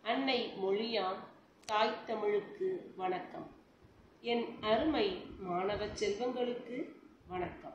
அன்னை மொழியாம் தாய் தமிழுக்கு வணக்கம் என் அருமை மாணவ செல்வங்களுக்கு வணக்கம்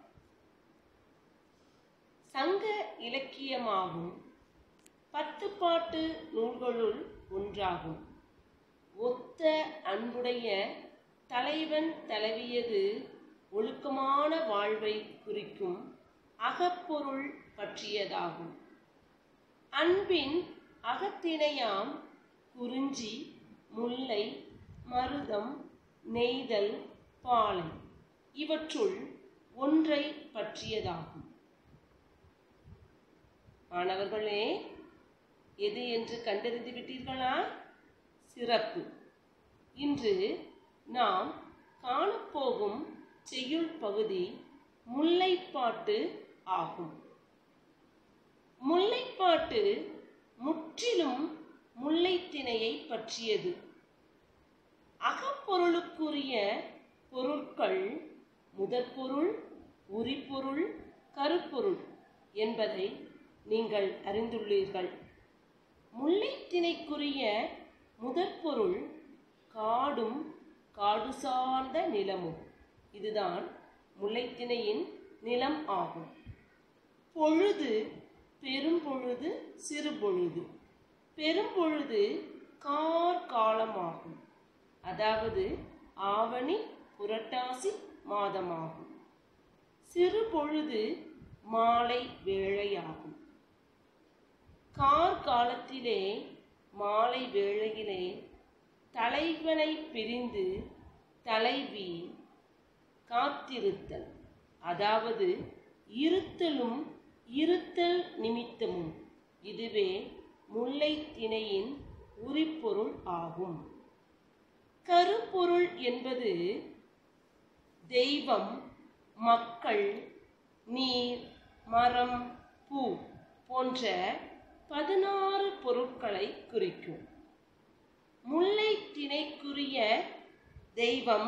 சங்க இலக்கியமாகும் பத்து பாட்டு நூல்களுள் ஒன்றாகும் ஒத்த அன்புடைய தலைவன் தலைவியது ஒழுக்கமான வாழ்வை குறிக்கும் அகப்பொருள் பற்றியதாகும் அன்பின் அகத்திணையாம் குறிஞ்சி முல்லை மருதம் நெய்தல் பாலை இவற்றுள் ஒன்றை பற்றியதாகும் மாணவர்களே எது என்று கண்டறிந்து விட்டீர்களா சிறப்பு இன்று நாம் காணப்போகும் செய்யுள் பகுதி முல்லைப்பாட்டு ஆகும் முல்லைப்பாட்டு முற்றிலும் முல்லைத்திணையை பற்றியது அகப்பொருளுக்குரிய பொருட்கள் முதற்பொருள் உரிப்பொருள் கருப்பொருள் என்பதை நீங்கள் அறிந்துள்ளீர்கள் முல்லைத்திணைக்குரிய முதற்பொருள் காடும் காடு சார்ந்த நிலமும் இதுதான் முல்லைத்திணையின் நிலம் ஆகும் பொழுது பெரும்பொழுது சிறுபொழுது பெரும்பொழுது கார் காலமாகும் அதாவது ஆவணி புரட்டாசி மாதமாகும் சிறு பொழுது மாலை வேளையாகும் கார் காலத்திலே மாலை வேளையிலே தலைவனை பிரிந்து தலைவி காத்திருத்தல் அதாவது இருத்தலும் இருத்தல் நிமித்தமும் இதுவே முல்லை திணையின் உரிப்பொருள் ஆகும் கருப்பொருள் என்பது தெய்வம் மக்கள் நீர் மரம் பூ போன்ற பதினாறு பொருட்களை குறிக்கும் முல்லை திணைக்குரிய தெய்வம்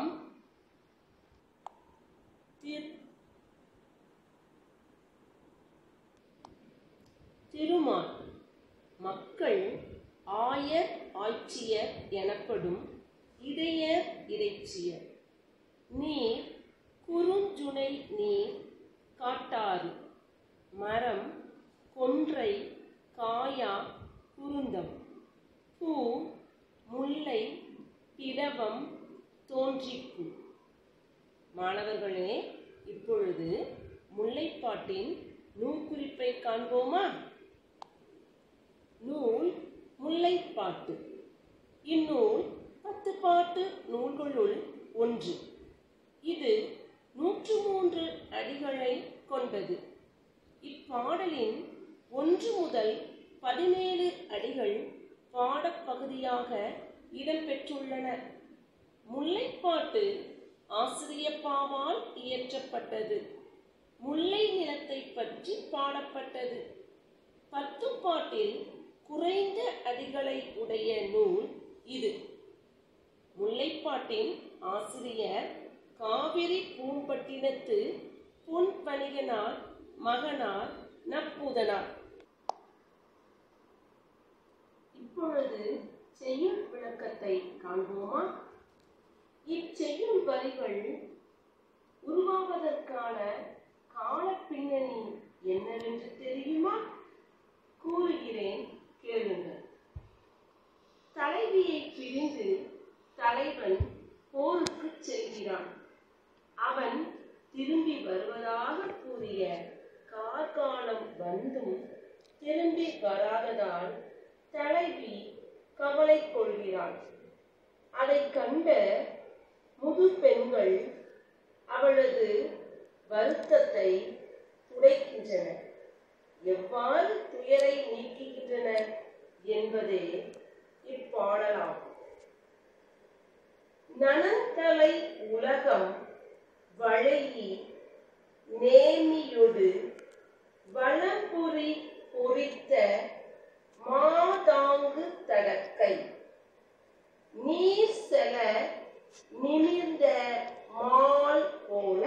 திரு திருமால் மக்கள் ஆயர் ஆட்சியர் எனப்படும் இடையர் இறைச்சியர் நீர் குறுஞ்சுனை நீர் காட்டாறு மரம் கொன்றை காயா குருந்தம் பூ முல்லை பிளவம் தோன்றிப்பூ மாணவர்களே இப்பொழுது முல்லைப்பாட்டின் நூற்குறிப்பை காண்போமா நூல் முல்லைப்பாட்டு இந்நூல் பத்து பாட்டு நூல்களுள் ஒன்று இது நூற்று மூன்று அடிகளை கொண்டது இப்பாடலின் ஒன்று முதல் பதினேழு அடிகள் பாடப்பகுதியாக இடம்பெற்றுள்ளன முல்லைப்பாட்டு ஆசிரியப்பாவால் இயற்றப்பட்டது முல்லை நிலத்தை பற்றி பாடப்பட்டது பத்து பாட்டில் குறைந்த அடிகளை உடைய நூல் இது முல்லைப்பாட்டின் ஆசிரியர் காவிரி பூம்பட்டினத்து பொன் வணிகனார் மகனார் நப்பூதனார் இப்பொழுது செய்யுள் விளக்கத்தை காண்போமா இச்செய்யுள் வரிகள் உருவாவதற்கான கால பின்னணி என்னவென்று தெரியுமா கூறுகிறேன் கேளுங்கள் தலைவியை பிரிந்து தலைவன் போருக்கு செல்கிறான் அவன் திரும்பி வருவதாக கூறிய கார்காலம் வந்தும் திரும்பி வராததால் தலைவி கவலை கொள்கிறாள் அதை கண்ட முது பெண்கள் அவளது வருத்தத்தை துடைக்கின்றன எவ்வாறு துயரை நீக்குகின்றன என்பதே இப்பாடலாகும் நனந்தலை உலகம் வளையி நேமியொடு வளம்புரி பொறித்த மாதாங்கு தடக்கை நீர் செல நிமிர்ந்த மால் போல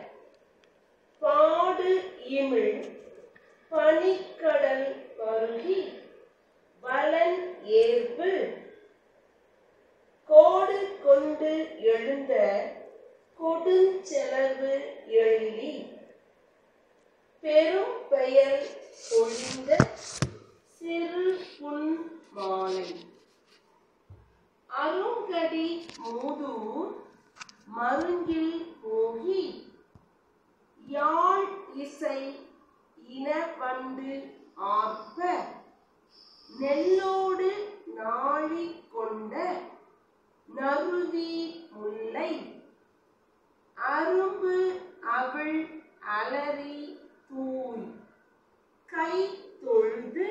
பாடு இமிழ் பனிக்கடல் பருகி வளன் ஏற்பு எழுந்த கொடுஞ்செலவு எழிலி பெரும் பெயர் பொழிந்த சிறு புன் மாலை அருங்கடி மூதூர் மருங்கில் போகி யாழ் இசை இனவண்டு ஆர்ப்ப நெல்லோடு நாழி கொண்ட நறுவி முல்லை அரும்பு அவள் அலறி தூய் கை தொழுது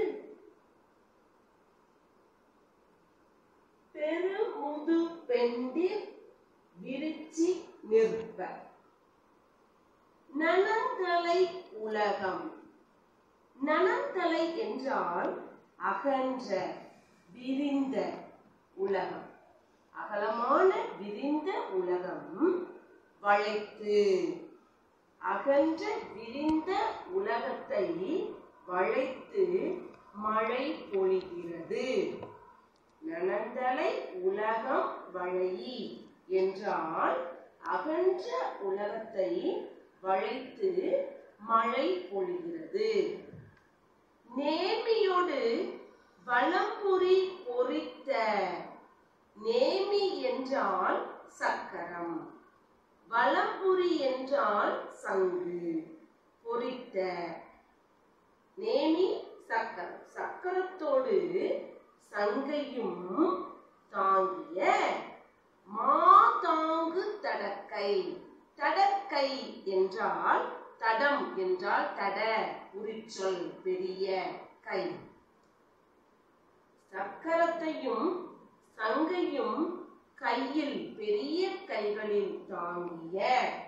பெருமுது பெண்டிர் விரிச்சி நிற்ப நனந்தலை உலகம் நனந்தலை என்றால் அகன்ற விரிந்த உலகம் அகலமான விரிந்த உலகம் வளைத்து அகன்ற விரிந்த உலகத்தை வளைத்து மழை பொழிகிறது நனந்தலை உலகம் வளையி என்றால் அகன்ற உலகத்தை வளைத்து மழை பொழிகிறது நேமியோடு வலம்புரி பொறித்த நேமி என்றால் சக்கரம் வலம்புரி என்றால் சங்கு பொறித்த நேமி சக்கரம் சக்கரத்தோடு சங்கையும் தாங்கிய மாதாங்கு தடக்கை தடக்கை என்றால் தடம் என்றால் தட உரிச்சொல் பெரிய கை சக்கரத்தையும் சங்கையும் கையில் பெரிய கைகளில் தாங்கிய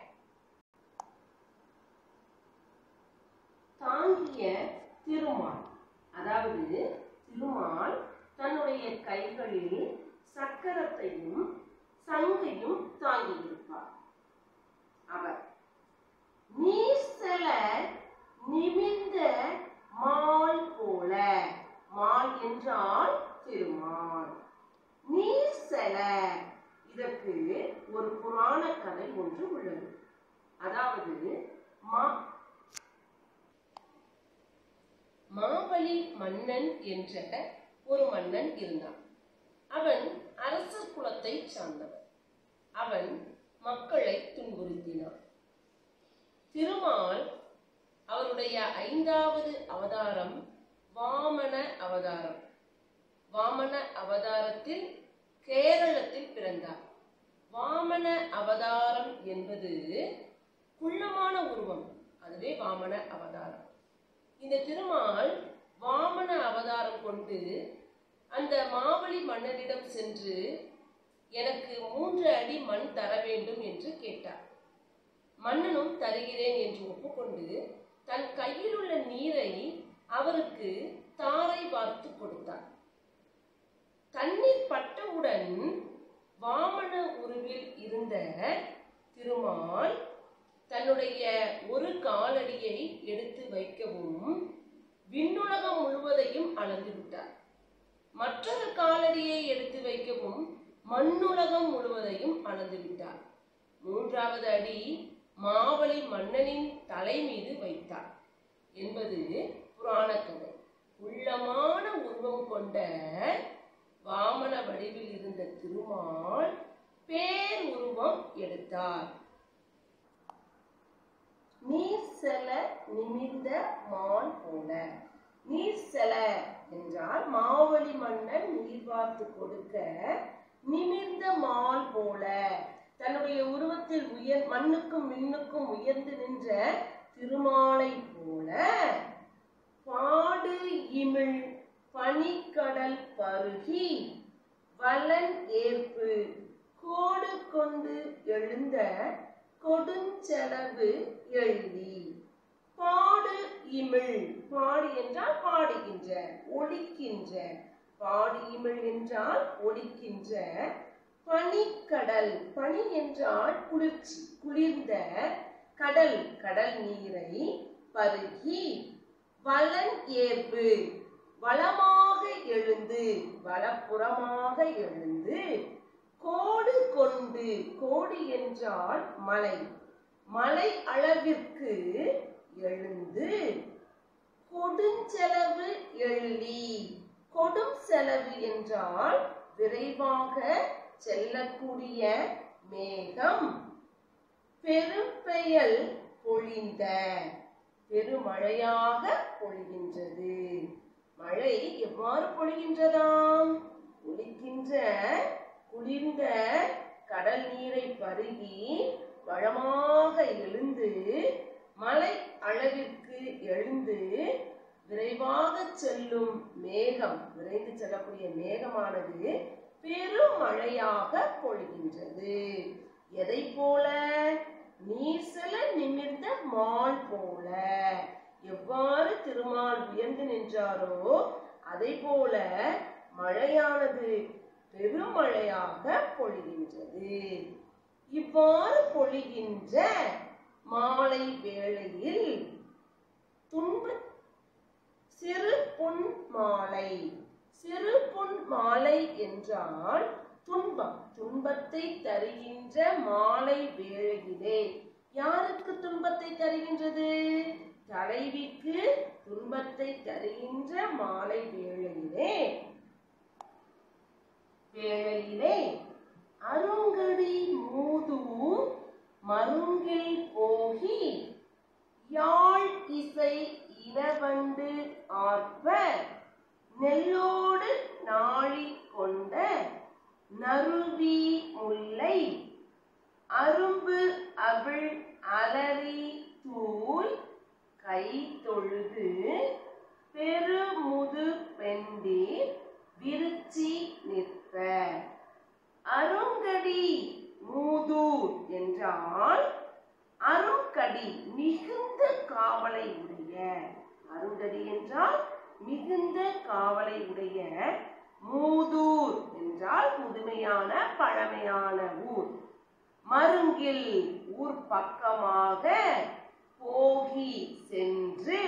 தாங்கிய திருமால் அதாவது திருமால் தன்னுடைய கைகளில் சக்கரத்தையும் சங்கையும் தாங்கியிருப்பார் அவர் நீசல நிமிர்ந்த மால் போல மால் என்றால் திருமால் நீசல இதற்கு ஒரு புராண கதை ஒன்று உள்ளது அதாவது மா மாபலி மன்னன் என்ற ஒரு மன்னன் இருந்தான் அவன் அரசர் குலத்தை சார்ந்தவன் அவன் மக்களை துன்புறுத்தினான் திருமால் அவருடைய ஐந்தாவது அவதாரம் வாமன அவதாரம் வாமன அவதாரத்தில் கேரளத்தில் பிறந்தார் வாமன அவதாரம் என்பது குள்ளமான உருவம் அதுவே வாமன அவதாரம் இந்த திருமால் வாமன அவதாரம் கொண்டு அந்த மாவலி மன்னனிடம் சென்று எனக்கு மூன்று அடி மண் தர வேண்டும் என்று கேட்டார் மன்னனும் தருகிறேன் என்று ஒப்புக்கொண்டு தன் கையில் உள்ள நீரை அவருக்கு தாரை வார்த்து கொடுத்தார் தண்ணீர் பட்டவுடன் வாமன உருவில் இருந்த திருமால் தன்னுடைய ஒரு காலடியை எடுத்து வைக்கவும் விண்ணுலகம் முழுவதையும் அளந்து விட்டார் மற்றொரு காலடியை எடுத்து வைக்கவும் மண்ணுலகம் முழுவதையும் அளந்து விட்டார் மூன்றாவது அடி மாவலி மன்னனின் தலை மீது வைத்தார் என்பது புராண கதை உள்ளமான உருவம் கொண்ட வாமன வடிவில் இருந்த திருமால் பேர் உருவம் எடுத்தார் நீர் செல நிமிர்ந்த மான் போல நீர் செல என்றால் மாவலி மன்னன் நீர் பார்த்து கொடுக்க நிமிர்ந்த மால் போல தன்னுடைய உருவத்தில் உயர் மண்ணுக்கும் விண்ணுக்கும் உயர்ந்து நின்ற திருமாலை போல பாடு இமிழ் பனிக்கடல் பருகி வலன் ஏற்பு கோடு கொண்டு எழுந்த கொடுஞ்செலவு எழுதி பாடு இமிழ் பாடு என்றால் பாடுகின்ற ஒலிக்கின்ற பாடு இமிழ் என்றால் ஒலிக்கின்ற பனிக்கடல் பனி என்றால் குளிர்ச்சி குளிர்ந்த கடல் கடல் நீரை பருகி வலன் ஏற்பு வளமாக எழுந்து வலப்புறமாக எழுந்து கோடு கொண்டு கோடு என்றால் மலை மலை அளவிற்கு எழுந்து கொடுஞ்செலவு எள்ளி கொடும் செலவு என்றால் விரைவாக செல்லக்கூடிய மேகம் பெரும்பெயல் பொழிந்த பெருமழையாக பொழிகின்றது மழை எவ்வாறு பொழிகின்றதாம் ஒலிக்கின்ற குளிர்ந்த கடல் நீரை பருகி வளமாக எழுந்து மலை அளவிற்கு எழுந்து விரைவாக செல்லும் மேகம் விரைந்து செல்லக்கூடிய மேகமானது பெரும் மழையாக பொழிகின்றது எதை போல நீர் செல நிமிர்ந்த மால் போல எவ்வாறு திருமால் உயர்ந்து நின்றாரோ அதை போல மழையானது பெருமழையாக பொழிகின்றது இவ்வாறு பொழிகின்ற மாலை வேளையில் துன்ப சிறு பொன் மாலை சிறு பொன் மாலை என்றால் துன்பம் துன்பத்தை தருகின்ற மாலை வேளையிலே யாருக்கு துன்பத்தை தருகின்றது தலைவிக்கு துன்பத்தை தருகின்ற மாலை வேளையிலே வேளையிலே அருங்கடி மூதூர் மருங்கில் போகி யாழ் இசை இனவண்டு ஆர்ப்ப நெல்லோடு நாழி கொண்ட நறுவி முல்லை அரும்பு அவிழ் அலறி தூய் கை தொழுது பெருமுது பெண்டீர் விருச்சி நிற்ப அருங்கடி மூதூர் என்றால் அருங்கடி மிகுந்த காவலை உடைய அருங்கடி என்றால் மிகுந்த காவலை உடைய மூதூர் என்றால் முதுமையான பழமையான ஊர் மருங்கில் ஊர் பக்கமாக போகி சென்று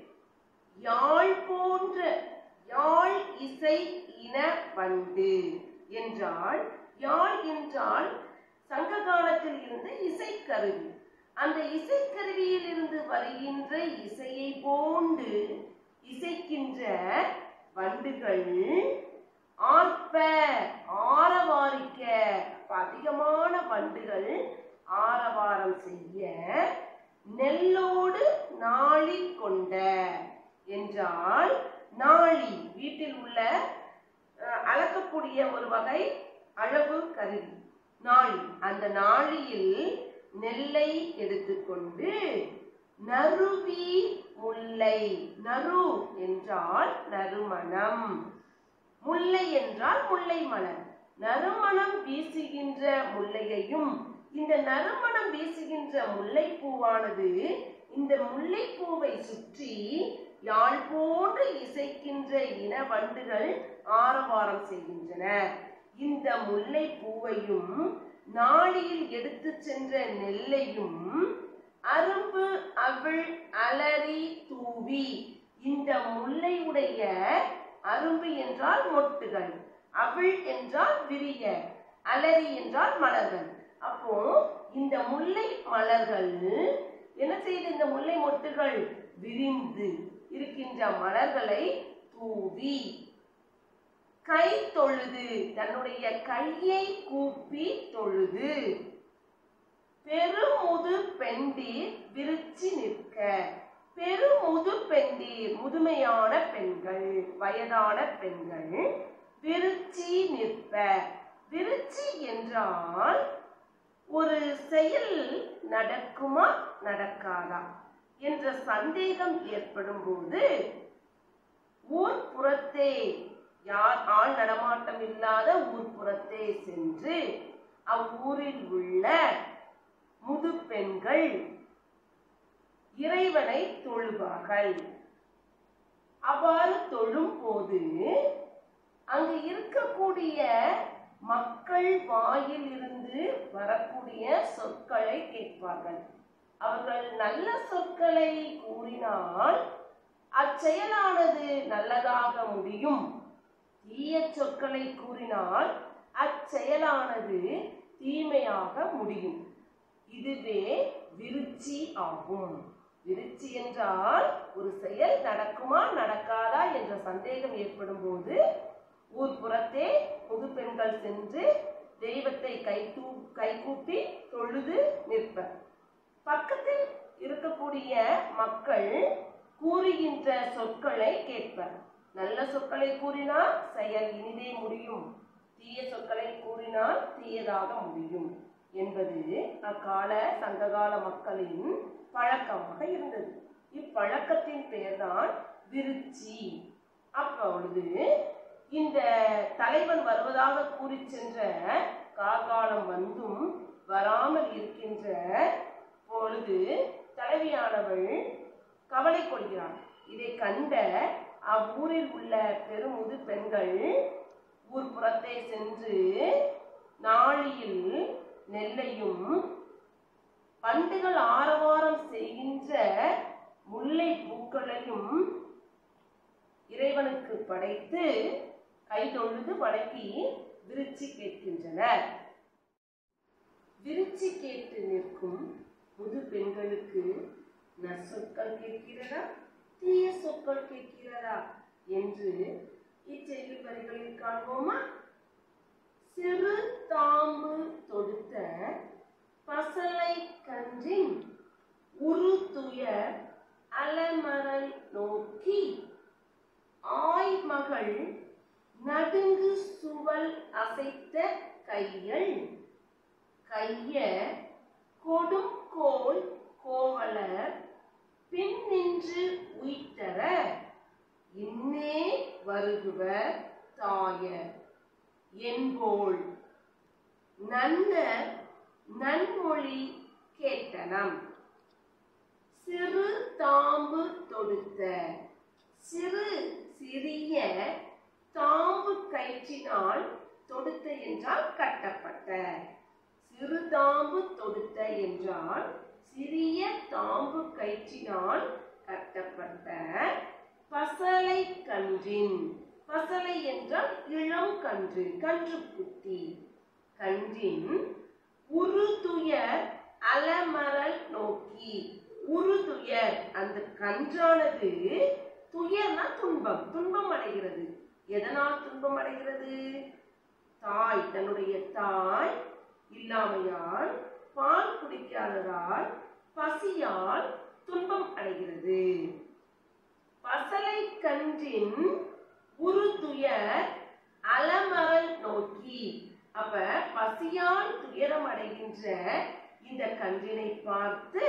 யாழ் போன்ற யாழ் இசை இன வண்டு என்றால் யாழ் என்றால் சங்க காலத்தில் இருந்த இசைக்கருவி அந்த இசைக்கருவியில் இருந்து வருகின்ற இசையை போன்று இசைக்கின்ற வண்டுகள் ஆர்ப்ப ஆரவாரிக்க அப்ப அதிகமான வண்டுகள் ஆரவாரம் செய்ய நெல்லோடு நாளி கொண்ட என்றால் நாளி வீட்டில் உள்ள அஹ், அளக்கக்கூடிய ஒரு வகை அளவு கருவி நாளி அந்த நாளியில் நெல்லை எடுத்துக்கொண்டு நறுவி முல்லை நறு என்றால் நறுமணம் முல்லை என்றால் முல்லை மலர் நறுமணம் வீசுகின்ற முல்லையையும் இந்த நறுமணம் வீசுகின்ற முல்லைப்பூவானது இந்த முல்லைப்பூவை சுற்றி யாழ் போன்று இசைக்கின்ற இன வண்டுகள் ஆரவாரம் செய்கின்றன இந்த முல்லைப்பூவையும் நாளில் எடுத்து சென்ற நெல்லையும் அரும்பு அவிழ் அலறி தூவி இந்த முல்லையுடைய அரும்பு என்றால் மொட்டுகள் அவிழ் என்றால் விரிய அலறி என்றால் மலர்கள் அப்போ இந்த முல்லை மலர்கள் என்ன செய்து இந்த முல்லை மொட்டுகள் விரிந்து இருக்கின்ற மலர்களை தூவி கை தொழுது தன்னுடைய கையை கூப்பி தொழுது பெருமுது பெண்டீர் விரிச்சி நிற்க பெருமுது பெண்டீர் முதுமையான பெண்கள் வயதான பெண்கள் விரிச்சி நிற்ப விரிச்சி என்றால் ஒரு செயல் நடக்குமா நடக்காதா என்ற சந்தேகம் ஏற்படும் போது ஊர் புறத்தே யார் ஆள் நடமாட்டம் இல்லாத ஊர் புறத்தே சென்று அவ்வூரில் உள்ள முது பெண்கள் இறைவனை தொழுவார்கள் அவ்வாறு தொழும் போது அங்கு இருக்கக்கூடிய மக்கள் வாயில் இருந்து வரக்கூடிய சொற்களை கேட்பார்கள் அவர்கள் நல்ல சொற்களை கூறினால் அச்செயலானது நல்லதாக முடியும் தீய சொற்களை கூறினால் அச்செயலானது தீமையாக முடியும் இதுவே விருச்சி ஆகும் விருச்சி என்றால் ஒரு செயல் நடக்குமா நடக்காதா என்ற சந்தேகம் ஏற்படும் போது ஊர்ப்புறத்தே புது பெண்கள் சென்று தெய்வத்தை கை தூ கைகூப்பி தொழுது நிற்பர் பக்கத்தில் இருக்கக்கூடிய மக்கள் கூறுகின்ற சொற்களை கேட்பர் நல்ல சொற்களை கூறினால் செயல் இனிதே முடியும் தீய சொற்களை கூறினால் தீயதாக முடியும் என்பது அக்கால சங்ககால மக்களின் பழக்கமாக இருந்தது இப்பழக்கத்தின் பெயர்தான் விருச்சி அப்பொழுது இந்த தலைவன் வருவதாக கூறி சென்ற கார்காலம் வந்தும் வராமல் இருக்கின்ற பொழுது தலைவியானவள் கவலை கொள்கிறாள் இதை கண்ட அவ்வூரில் உள்ள பெருமுது பெண்கள் ஊர் புறத்தே சென்று நாளியில் நெல்லையும் பண்டுகள் ஆரவாரம் செய்கின்ற முல்லை பூக்களையும் இறைவனுக்கு படைத்து கைதொழுது வணங்கி விருச்சி கேட்கின்றனர் விருச்சி கேட்டு நிற்கும் புது பெண்களுக்கு நற்சொற்கள் கேட்கிறதா தீய சொற்கள் கேட்கிறதா என்று இச்செய்தி வரிகளில் காண்போமா சிறு தாம்பு தொடுத்த பசலை கன்றின் உரு துயர் அலமரல் நோக்கி ஆய்மகள் நடுங்கு சுவல் அசைத்த கையள் கைய கொடும் கோல் கோவலர் பின் நின்று உய்த்தர இன்னே வருகுவர் தாயர் என்போள் நன்ன நன்மொழி கேட்டனம் சிறு தாம்பு தொடுத்த சிறு சிறிய தாம்பு கயிற்றினால் தொடுத்த என்றால் கட்டப்பட்ட சிறு தாம்பு தொடுத்த என்றால் சிறிய தாம்பு கயிற்றினால் கட்டப்பட்ட பசலை கன்றின் பசலை என்றால் இளம் கன்று கன்று குட்டி கன்றின் உருதுயர் அலமரல் நோக்கி உருதுயர் அந்த கன்றானது துயர்னா துன்பம் துன்பம் அடைகிறது எதனால் துன்பம் அடைகிறது தாய் தன்னுடைய தாய் இல்லாமையால் பால் குடிக்காததால் பசியால் துன்பம் அடைகிறது பசலை கன்றின் உருதுயர் அலமரல் நோக்கி அப்ப பசியால் துயரம் அடைகின்ற இந்த கன்றினை பார்த்து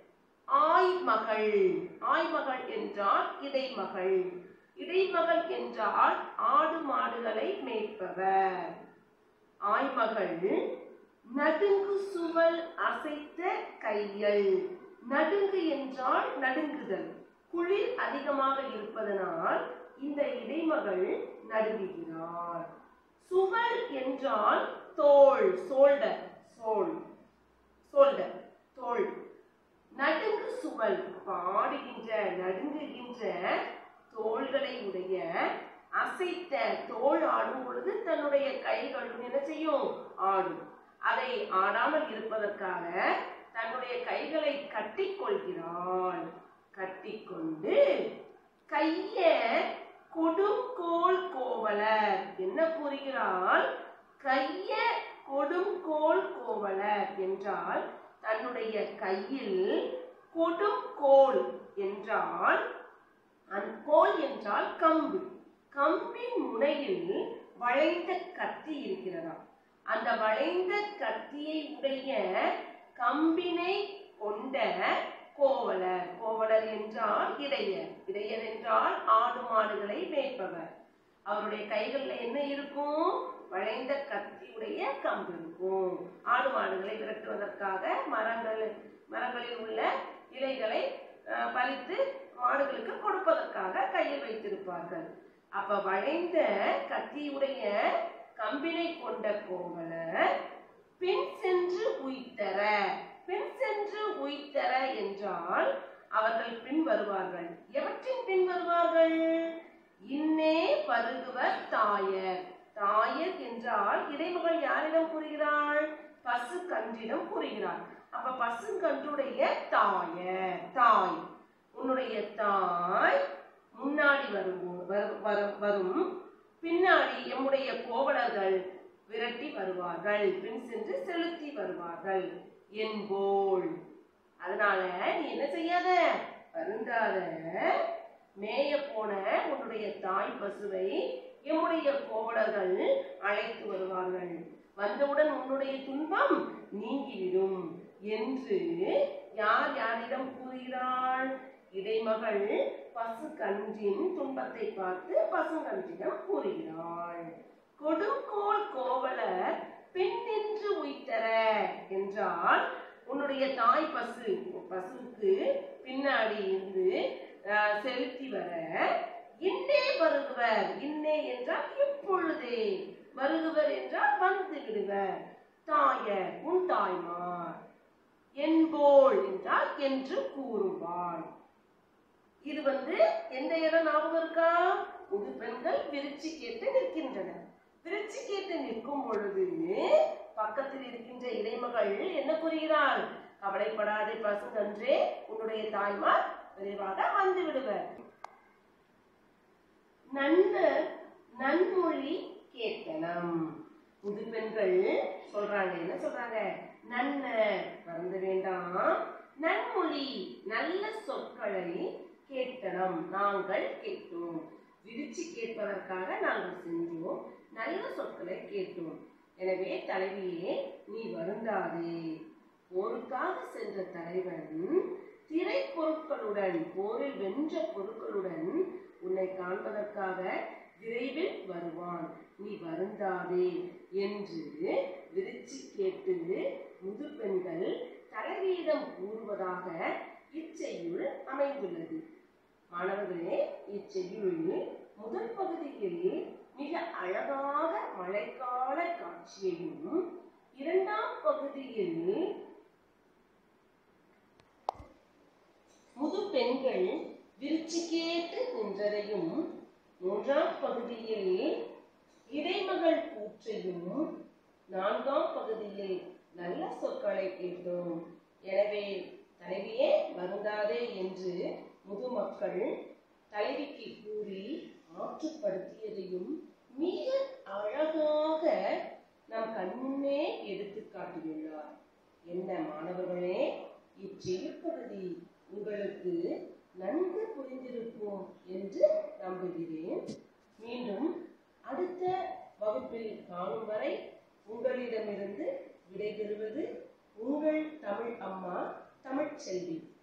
ஆய்மகள் ஆய்மகள் என்றால் இடைமகள் இடைமகள் என்றால் ஆடு மாடுகளை மேய்ப்பவர் ஆய்மகள் நடுங்கு சுவல் அசைத்த கையல் நடுங்கு என்றால் நடுங்குதல் குளிர் அதிகமாக இருப்பதனால் இந்த இடைமகள் நடுங்குகிறார் சுவல் என்றால் தோல் சோல்டர் சோல் சோல்டர் தோல் நடுங்கு சுவல் பாடுகின்ற நடுங்குகின்ற தோள்களை உடைய அசைத்த தோல் ஆடும் பொழுது தன்னுடைய கைகளும் என்ன செய்யும் ஆடும் அதை ஆடாமல் இருப்பதற்காக தன்னுடைய கைகளை கட்டிக்கொள்கிறாள் கட்டிக்கொண்டு கைய கொடுங்கோல் கோவலர் என்ன கூறுகிறாள் கைய கொடுங்கோல் கோவலர் என்றால் தன்னுடைய கையில் கொடுங்கோல் என்றால் அந்த கோல் என்றால் கம்பு கம்பின் முனையில் வளைந்த கத்தி இருக்கிறதா அந்த வளைந்த கத்தியை உடைய கம்பினை கொண்ட கோவலர் கோவலர் என்றால் இடையர் இடையர் என்றால் ஆடு மாடுகளை மேய்ப்பவர் அவருடைய கைகளில் என்ன இருக்கும் வளைந்த கத்தியுடைய கம்பு இருக்கும் ஆடு மாடுகளை விரட்டுவதற்காக மரங்கள் மரங்களில் உள்ள இலைகளை அஹ், பறித்து மாடுகளுக்கு கொடுப்பதற்காக கையில் வைத்திருப்பார்கள் அப்ப வளைந்த கத்தியுடைய கம்பினை கொண்ட கோவலர் பின் சென்று உய்த்தர பின் சென்று உய்த்தர என்றால் அவர்கள் பின் வருவார்கள் எவற்றின் பின் வருவார்கள் இன்னே வருகுவர் தாயர் தாயர் என்றால் இடைமகள் யாரிடம் கூறுகிறாள் பசு கன்றிடம் கூறுகிறாள் அப்ப பசு கன்றுடைய தாய தாய் உன்னுடைய தாய் முன்னாடி வரும் வரு- வரு- வரும் பின்னாடி எம்முடைய கோவலர்கள் விரட்டி வருவார்கள் பின் சென்று செலுத்தி வருவார்கள் என்போல் அதனால நீ என்ன செய்யாத வருந்தாத மேய போன உன்னுடைய தாய் பசுவை எம்முடைய கோவலர்கள் அழைத்து வருவார்கள் வந்தவுடன் உன்னுடைய துன்பம் நீங்கிவிடும் என்று யார் யாரிடம் கூறுகிறாள் இடைமகள் பசு கன்றின் துன்பத்தை பார்த்து பசுங்கன்றிடம் கூறுகிறாள் கொடுங்கோல் கோவலர் பெண் நின்று உயிர்த்தர என்றால் உன்னுடைய தாய் பசு பசுவுக்கு பின்னாடி இருந்து அஹ், செலுத்தி வர இன்னே வருகுவர் இன்னே என்றால் இப்பொழுதே வருகுவர் என்றால் வந்து விடுவர் தாயர் உன் தாய்மார் என்போல் என்றால் என்று கூறுவாள் இது வந்து எந்த இடம் ஞாபகம் இருக்கா புது பெண்கள் விரிச்சி கேட்டு நிற்கின்றனர் விரிச்சி கேட்டு நிற்கும் பொழுது பக்கத்தில் இருக்கின்ற இடைமகள் என்ன கூறுகிறாள் கவலைப்படாதே பசுங்கன்றே உன்னுடைய தாய்மார் விரைவாக வந்து விடுவர் நண்பர் நன்மொழி கேட்கணும் புது பெண்கள் சொல்றாங்க என்ன சொல்றாங்க நன்ன மறந்து வேண்டாம் நன்மொழி நல்ல சொற்களை கேட்கணும் நாங்கள் கேட்டோம் விரிச்சு கேட்பதற்காக நாங்கள் செஞ்சோம் நல்ல சொற்களை கேட்டோம் எனவே தலைவியே நீ வருந்தாதே போருக்காக சென்ற தலைவன் திரை பொருட்களுடன் போரில் வென்ற பொருட்களுடன் உன்னை காண்பதற்காக விரைவில் வருவான் நீ வருந்தாதே என்று விரிச்சு கேட்டு முது பெண்கள் தலைவீதம் கூறுவதாக இச்செய்யுள் அமைந்துள்ளது மாணவர்களே இச்செய்யுளில் முதல் பகுதியில் மிக அழகாக மழைக்கால காட்சியையும் இரண்டாம் பகுதியில் முது பெண்கள் விரிச்சு கேட்டு நின்றதையும் மூன்றாம் பகுதியில் இடைமகள் கூற்றையும் நான்காம் பகுதியில் நல்ல சொற்களை கேட்டோம் எனவே தலைவியே வருந்தாதே என்று முதுமக்கள் தலைவிக்கு கூறி ஆற்றுப்படுத்தியதையும் மிக அழகாக நம் கண்முன்னே எடுத்து காட்டியுள்ளார் என்ன மாணவர்களே இச்செய்திப்பகுதி உங்களுக்கு நன்கு புரிந்திருக்கும் என்று நம்புகிறேன் மீண்டும் அடுத்த வகுப்பில் காணும் வரை உங்களிடமிருந்து விடைபெறுவது உங்கள் தமிழ் அம்மா தமிழ்ச்செல்வி